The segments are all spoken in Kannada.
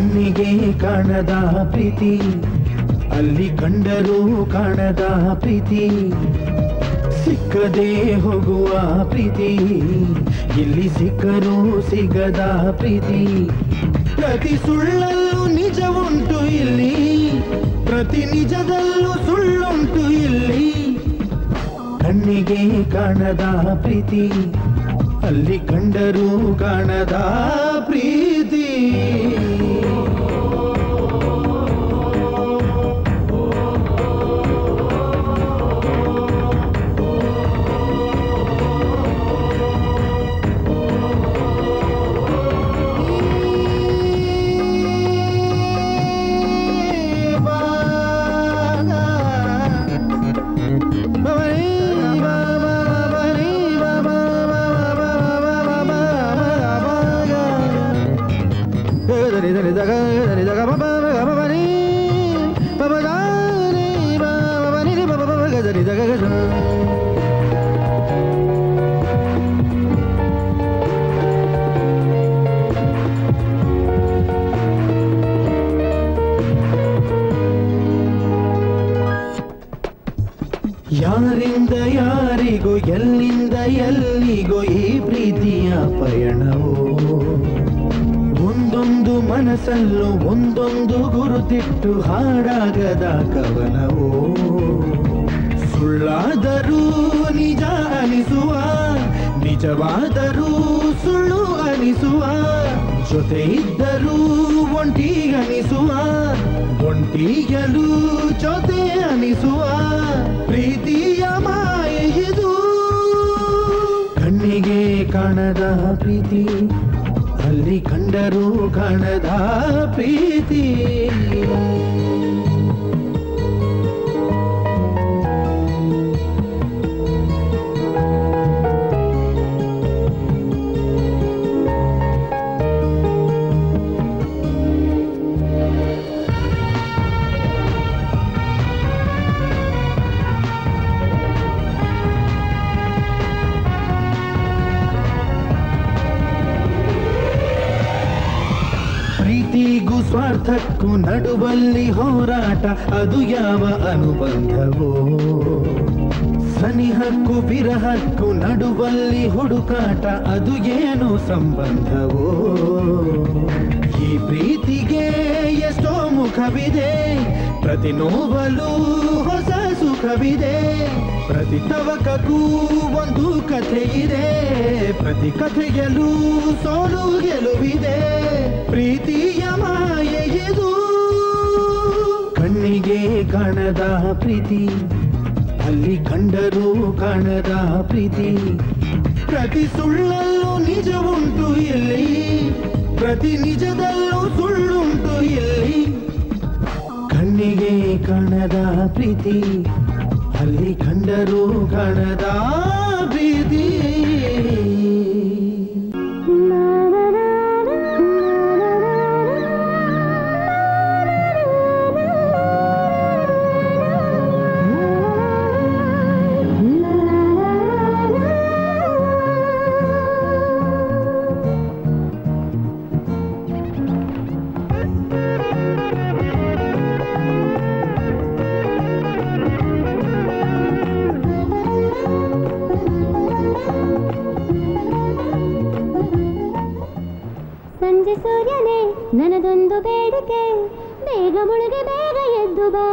ಕಣ್ಣಿಗೆ ಕಾಣದ ಪ್ರೀತಿ ಅಲ್ಲಿ ಕಂಡರೂ ಕಾಣದ ಪ್ರೀತಿ ಸಿಕ್ಕದೆ ಹೋಗುವ ಪ್ರೀತಿ ಇಲ್ಲಿ ಸಿಕ್ಕರೂ ಸಿಗದ ಪ್ರೀತಿ ಪ್ರತಿ ಸುಳ್ಳಲ್ಲೂ ನಿಜ ಉಂಟು ಇಲ್ಲಿ ಪ್ರತಿ ನಿಜದಲ್ಲೂ ಸುಳ್ಳುಂಟು ಇಲ್ಲಿ ಕಣ್ಣಿಗೆ ಕಾಣದ ಪ್ರೀತಿ ಅಲ್ಲಿ ಕಂಡರೂ ಕಾಣದ ಪ್ರೀತಿ ಯಾರಿಂದ ಯಾರಿಗೂ ಎಲ್ಲಿಂದ ಎಲ್ಲಿಗೂ ಈ ಪ್ರೀತಿಯ ಪಯಣವು ಒಂದೊಂದು ಮನಸ್ಸಲ್ಲೂ ಒಂದೊಂದು ಗುರುತಿಟ್ಟು ಹಾಡಾಗದ ಕವನವು ಸುಳ್ಳಾದರೂ ನಿಜ ಅನಿಸುವ ನಿಜವಾದರೂ ಸುಳ್ಳು ಅನಿಸುವ ಜೊತೆ ಇದ್ದರೂ ಒಂಟಿ ಅನಿಸುವ ಒಂಟಿಯಲು ಜೊತೆ ಅನಿಸುವ ಪ್ರೀತಿಯ ಮಾಯೆ ಇದು ಕಣ್ಣಿಗೆ ಕಾಣದ ಪ್ರೀತಿ ಅಲ್ಲಿ ಕಂಡರೂ ಕಾಣದ ಪ್ರೀತಿ ಪ್ರೀತಿಗೂ ಸ್ವಾರ್ಥಕ್ಕೂ ನಡುವಲ್ಲಿ ಹೋರಾಟ ಅದು ಯಾವ ಅನುಬಂಧವೋ ಸನಿಹಕ್ಕೂ ವಿರಹಕ್ಕೂ ನಡುವಲ್ಲಿ ಹುಡುಕಾಟ ಅದು ಏನು ಸಂಬಂಧವೋ ಈ ಪ್ರೀತಿಗೆ ಎಷ್ಟೋ ಮುಖವಿದೆ ಪ್ರತಿ ನೋವಲು ಹೊಸ ಸುಖವಿದೆ ಪ್ರತಿ ತವಕಕ್ಕೂ ಒಂದು ಕಥೆ ಇದೆ ಪ್ರತಿ ಕಥೆಯಲ್ಲೂ ಸೋಲು ಗೆಲುವಿದೆ ಪ್ರೀತಿಯ ಮಾಯೆ ಇದು ಕಣ್ಣಿಗೆ ಕಾಣದ ಪ್ರೀತಿ ಅಲ್ಲಿ ಕಂಡರೂ ಕಾಣದ ಪ್ರೀತಿ ಪ್ರತಿ ಸುಳ್ಳಲ್ಲೂ ನಿಜ ಉಂಟು ಇಲ್ಲಿ ಪ್ರತಿ ನಿಜದಲ್ಲೂ ಸುಳ್ಳುಂಟು ಇಲ್ಲಿ ಕಣ್ಣಿಗೆ ಕಾಣದ ಪ್ರೀತಿ ಅಲ್ಲಿ ಕಂಡರೂ ಕಾಣದ ಪ್ರೀತಿ ಸಂಜೆ ಸೂರ್ಯನೇ ನನದೊಂದು ಬೇಡಿಕೆ ಬೇಗ ಮುಳುಗಿ ಬೇಗ ಎದ್ದು ಬಾ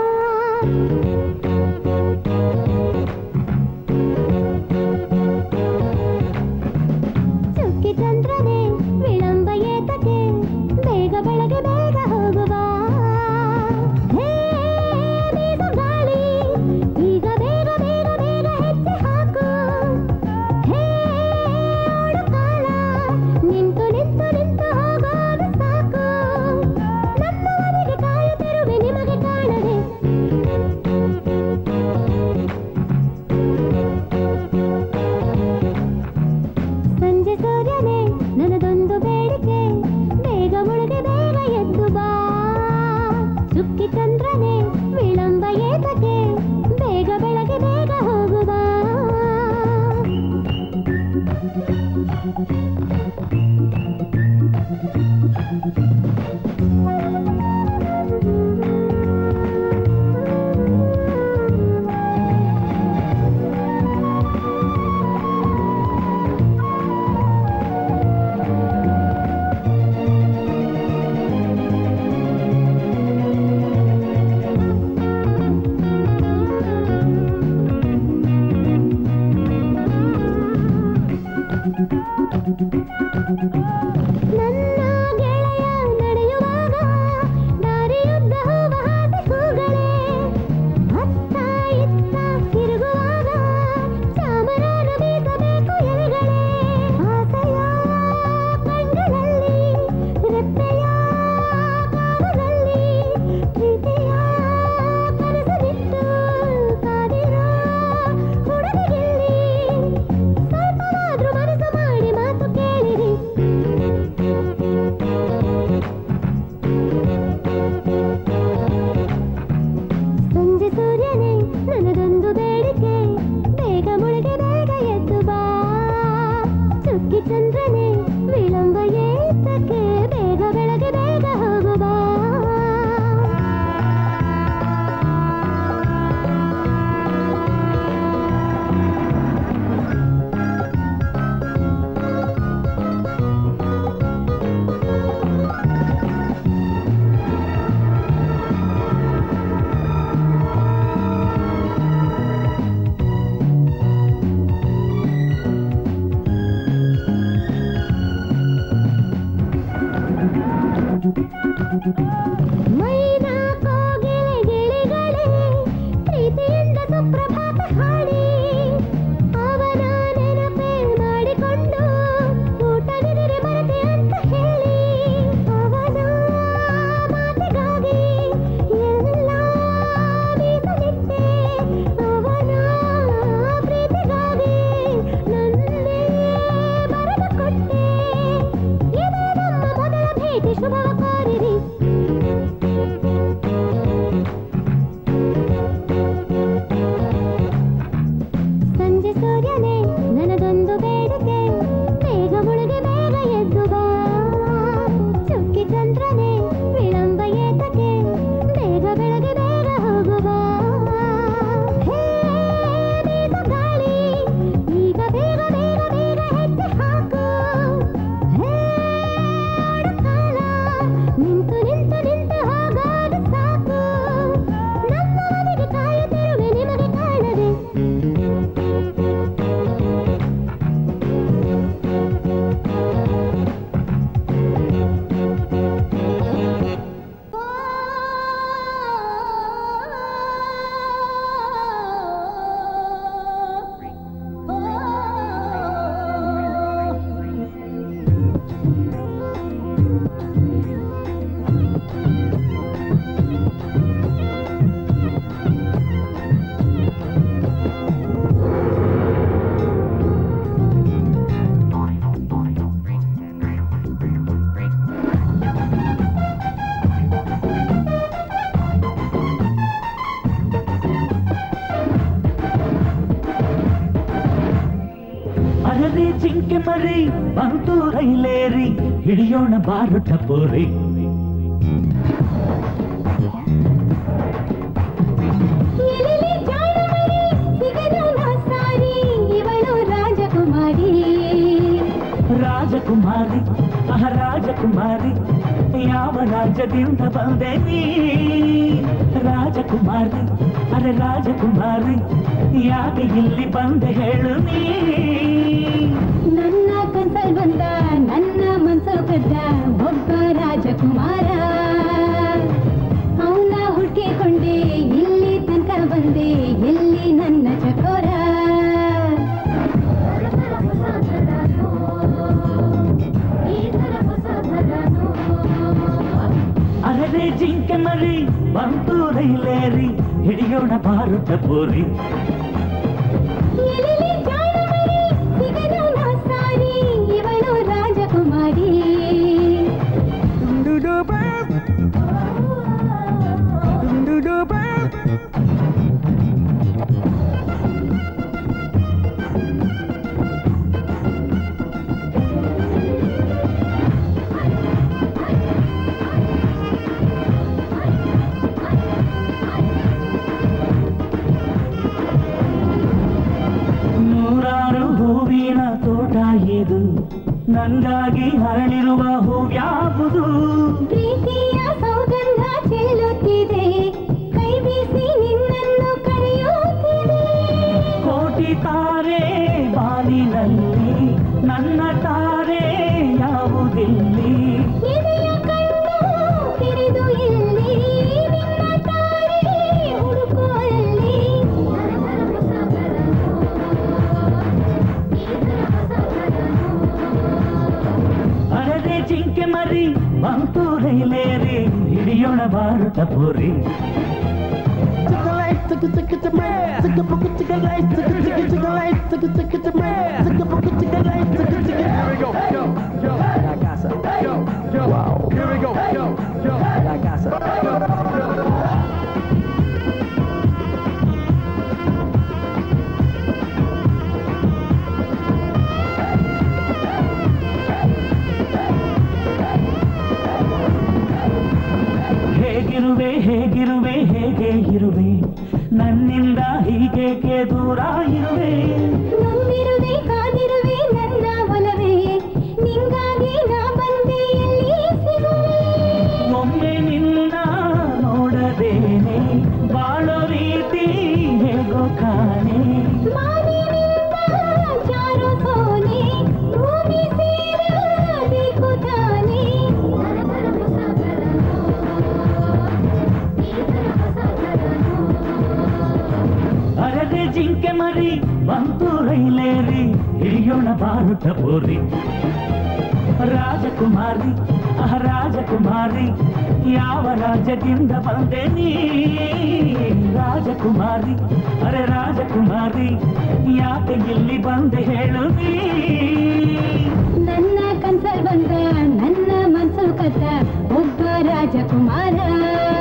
ಚುಕ್ಕಿ ಚಂದ್ರನೇ ವಿಳಂಬ ಏತಕ್ಕೆ ಬೇಗ ಬೆಳಗ್ಗೆ ಬೇಗ ಹೋಗುವ ಹೇ ಬೀಸು ಗಾಳಿ ಈಗ ಬೇಗ ಬೇಗ ಬೇಗ ಹೆಜ್ಜೆ ಹಾಕು ಹೇ ಓಡು ಕಾಲ ನಿಂತು ನಿಂತು ನಿಂತು ಹೋಗೋದು ಸಾಕು ನಮ್ಮವರಿಗೆ ಕಾಯುತ್ತಿರುವೆ ನಿಮಗೆ ಕಾಣದೆ ಸಂಜೆ ಸೂರ್ಯನೇ ನನದೊಂದು ಬೇಡಿಕೆ ಬೇಗ ಮುಳುಗಿ ಬೇಗ ಎದ್ದು ಬಾ ಚುಕ್ಕಿ ಚಂದ್ರನೇ ವಿಳಂಬ ಏತಕ್ಕೆ ಬೇಗ ಬೆಳಗ್ಗೆ ಬೇಗ ಹೋಗುವ ಮೈನಾ ಕೋಗಿಲೆ ಗಿಳಿಗಳೇ ಪ್ರೀತಿಯಿಂದ ಸುಪ್ರಭಾತ ಹಾಡಿ ಅವನ ನೆನಪೇ ಮಾಡಿಕೊಂಡು ಊಟ ನಿದ್ರೆ ಬರದೆ ಅಂತ ಹೇಳಿ ಅವನ ಮಾತಿಗಾಗಿ ಎಲ್ಲ ಮೀಸಲಿಟ್ಟೆ ಅವನ ಪ್ರೀತಿಗಾಗಿ ನನ್ನೇ ಬರೆದು ಕೊಟ್ಟೆ ಇದೇ ನಮ್ಮ ಮೊದಲ ಭೇಟಿ ಶುಭವ ಕೋರಿರಿ ಸಂಜೆ ಸೂರ್ಯನೇ ನನದೊಂದು ಬೇಡಿಕೆ ಬೇಗ ಮುಳುಗಿ ಬೇಗ ಎದ್ದು ಬಾ ಚುಕ್ಕಿ ಚಂದ್ರನೇ ವಿಳಂಬ ಏತಕ್ಕೆ ಬೇಗ ಬೆಳಗ್ಗೆ ಬೇಗ ಹೋಗು ಬಾ ಹೇ ಬೇಗ ಗಾಳಿ ಈಗ ಬೇಗ ಬೇಗ ಬೇಗ ಹೆಜ್ಜೆ ಹಾಕು ಹೇ ಕಾಲ ನಿಂತು ನಿಂತು ನಿಂತು ಹೋಗೋದು ಸಾಕು ನಮ್ಮ ಮನೆಗೆ ಕಾಯುತ್ತಿರುವೆ ನಿಮಗೆ ಕಾಣದೆ ಅರರಿ ಜಿಂಕೆ ಮರಿ ಬಂತು ರೈಲೇರಿ ಹಿಡಿಯೋಣ ಬಾರು ಟಪೋರಿ ಎಲೆಲೆ ಜಾಣಮರಿ ಸಿಗದು ಸಾರಿ ಇವಳು ರಾಜಕುಮಾರಿ ರಾಜಕುಮಾರಿ ಅಹ ರಾಜಕುಮಾರಿ ಯಾವ ರಾಜ್ಯದಿಂದ ಬಂದೆ ನೀ ರಾಜಕುಮಾರಿ ಅರೆ ರಾಜಕುಮಾರಿ ಯಾಕೆ ಇಲ್ಲಿ ಬಂದೆ ಹೇಳು ನೀ ನನ್ನ ಕನ್ಸಲ್ ಬಂದ ನನ್ನ ಮನ್ಸು ಕದ್ದ ಒಬ್ಬ ರಾಜಕುಮಾರ ಅವನ ಹುಡುಕಿಕೊಂಡೆ ಇಲ್ಲಿ ತನಕ ಬಂದೆ ಎಲ್ಲಿ ನನ್ನ ಚಕೋರ ಅರರೆ ಜಿಂಕೆ ಮರಿ ಬಂತು ರೈಲೇರಿ ಹಿಡಿಯೋಣ ಬಾರು ಟಪೋರಿ ಎಲೆಲೆ ಜಾಣಮರಿ ಸಿಗದು ಸಾರಿ ಇವಳು ರಾಜಕುಮಾರಿ ನೂರಾರು ಹೂವಿನ ತೋಟ ಇದು ನಂಗಾಗಿ ಹರಳಿರುವ ಹೂವ್ಯಾವುದು ಪ್ರೀತಿಯ ಸೌಗಂಧ ಚೆಲ್ಲುತ್ತಿದೆ ಕೈ ಬೀಸಿ ನಿನ್ನನ್ನು ಕರೆಯುತ್ತಿದೆ ಕೋಟಿ ತಾರೆ ಬಾಲಿನಲ್ಲಿ ನನ್ನ ತಾರೆ ಯಾವುದಿಲ್ಲಿ ಎದೆಯ ಕಣ್ಣು ತೆರೆದು ಎಲ್ಲಿ ನಿನ್ನ ತಾರೆ ಹುಡುಕುವಲ್ಲಿ ಅರದೆ ಜಿಂಕೆ ಮರಿ ಬಂತು ರೈಲೇರಿ ಹಿಡಿಯೋಣ ಬಾರು tapori Here we go, yo, yo. La casa. Yo, yo. Wow. Here we go, yo, yo. La casa. Yo, yo. ಹೇಗಿರುವೆ ಹೇಗಿರುವೆ ಹೇಗೆ ಇರುವೆ ನನ್ನಿಂದ ಹೀಗೇಕೆ ದೂರ ಇರುವೆ ನಂಬಿರುವೆ ಕಾದಿರುವೆ ನನ್ನ ಒಲವೇ ನಿಂಗಾಗಿ ನಾ ಬಂದೆ ಎಲ್ಲಿ ಸಿಗುವೆ ಒಮ್ಮೆ ನಿನ್ನ ನೋಡದೇನೆ ಬಾಳೋ ರೀತಿ ಹೇಗೋ ಕಾಣೆ ಮಾನಿನಿಂದ ಜಾರೋ ಸೋನೆ ಭೂಮಿ ಸೇರಬೇಕು ತಾನೇ ಬಾರುಟ ಪೋರಿ ರಾಜಕುಮಾರಿ ಅಹ ರಾಜಕುಮಾರಿ ಯಾವ ರಾಜ್ಯದಿಂದ ಬಂದೆ ನೀ ರಾಜಕುಮಾರಿ ಅರೆ ರಾಜಕುಮಾರಿ ಯಾಕೆ ಇಲ್ಲಿ ಬಂದೆ ಹೇಳು ನೀ ನನ್ನ ಕನ್ಸಲ್ ಬಂದ ನನ್ನ ಮನ್ಸು ಕತ್ತ ಒಬ್ಬ ರಾಜಕುಮಾರ